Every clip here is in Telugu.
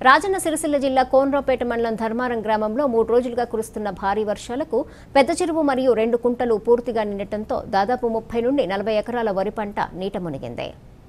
రాజన్న సిరిసిల్ల జిల్లా కోన్రాపేట మండలం ధర్మారం గ్రామంలో మూడు రోజులుగా కురుస్తున్న భారీ వర్షాలకు పెద్ద చెరువు మరియు రెండు కుంటలు పూర్తిగా నిండటంతో దాదాపు ముప్పై నుండి నలభై ఎకరాల వరి పంట నీట మునిగింది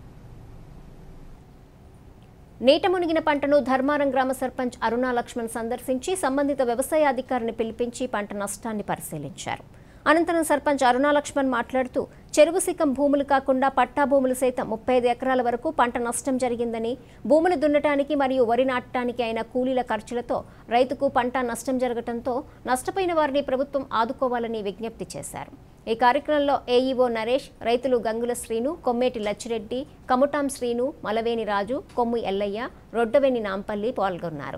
నీట మునిగిన పంటను ధర్మారం గ్రామ సర్పంచ్ అరుణా లక్ష్మణ్ సందర్శించి సంబంధిత వ్యవసాయ అధికారిని పిలిపించి పంట నష్టాన్ని పరిశీలించారు అనంతరం సర్పంచ్ అరుణా లక్ష్మణ్ మాట్లాడుతూ చెరువు సిక్కం భూములు కాకుండా పట్టా భూములు సైతం ముప్పై ఐదు ఎకరాల వరకు పంట నష్టం జరిగిందని భూములు దున్నటానికి మరియు వరి నాటడానికి అయిన కూలీల ఖర్చులతో రైతుకు పంట నష్టం జరగడంతో నష్టపోయిన వారిని ప్రభుత్వం ఆదుకోవాలని విజ్ఞప్తి చేశారు ఈ కార్యక్రమంలో ఏఈఓ నరేష్ రైతులు గంగుల శ్రీను కొమ్మేటి లచ్చిరెడ్డి కముటాం శ్రీను మలవేని రాజు కొమ్ము ఎల్లయ్య రొడ్డవేని నాంపల్లి పాల్గొన్నారు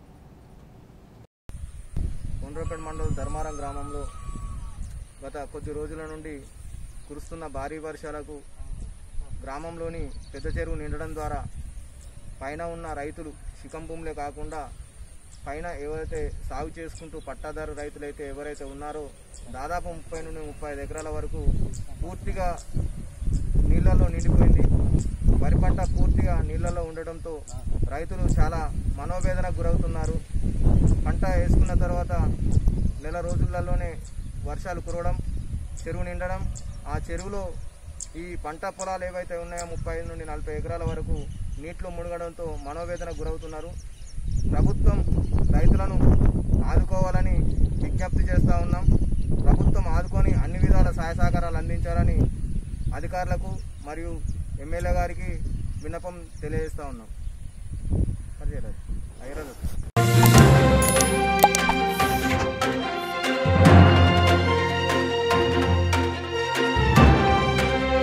కొండ్రపేట మండలం ధర్మారం గ్రామంలో గత కొద్ది రోజుల నుండి కురుస్తున్న భారీ వర్షాలకు గ్రామంలోని పెద్ద చెరువు నిండడం ద్వారా పైన ఉన్న రైతులు శిఖం భూములే కాకుండా పైన ఎవరైతే సాగు చేసుకుంటూ పట్టాదారు రైతులైతే ఎవరైతే ఉన్నారో దాదాపు ముప్పై నుండి ముప్పై ఐదు ఎకరాల వరకు పూర్తిగా నీళ్ళలో నిండిపోయింది వరి పంట పూర్తిగా నీళ్ళలో ఉండడంతో రైతులు చాలా మనోవేదనకు గురవుతున్నారు పంట వేసుకున్న తర్వాత నెల రోజులలోనే వర్షాలు కురవడం చెరువు నిండడం ఆ చెరువులో ఈ పంట పొలాలు ఏవైతే ఉన్నాయో ముప్పై ఐదు నుండి నలభై ఎకరాల వరకు నీటిలో మునగడంతో మనోవేదనకు గురవుతున్నారు ప్రభుత్వం రైతులను ఆదుకోవాలని విజ్ఞప్తి చేస్తూ ఉన్నాం ప్రభుత్వం ఆదుకొని అన్ని విధాల సహాయ సహకారాలు అందించాలని అధికారులకు మరియు ఎమ్మెల్యే గారికి విన్నపం తెలియజేస్తూ ఉన్నాం అయ్యరాజు